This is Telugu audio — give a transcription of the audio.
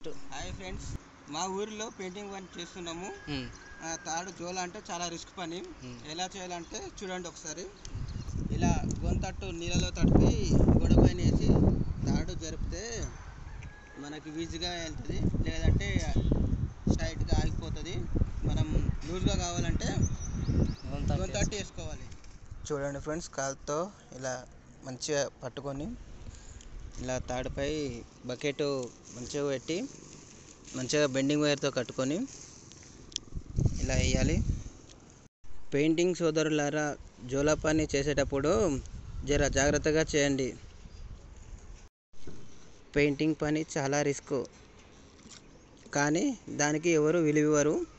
హాయ్ ఫ్రెండ్స్ మా ఊరిలో పెయింటింగ్ పని చేస్తున్నాము ఉమ్, ఆ, తాడు జోల అంటే చాలా రిస్క్ పని Hmm. ఎలా చేయాలంటే చూడండి ఒకసారి ఇలా గొంతట్టు నీళ్ళలో తడిపి గొడవ పైన వేసి తాడు జరిపితే మనకి ఈజీగా వెళ్తుంది లేదంటే టైట్గా ఆగిపోతుంది మనం లూజ్గా కావాలంటే గొంతట్టు గొంతట్టు వేసుకోవాలి చూడండి ఫ్రెండ్స్ కాలుతో ఇలా మంచిగా పట్టుకొని ఇలా తాడుపై బకెట్ మంచిగా పెట్టి మంచిగా బెండింగ్ వైర్తో కట్టుకొని ఇలా వేయాలి పెయింటింగ్ సోదరులారా జోలా పని చేసేటప్పుడు జర జాగ్రత్తగా చేయండి పెయింటింగ్ పని చాలా రిస్క్ కానీ దానికి ఎవరు విలువరు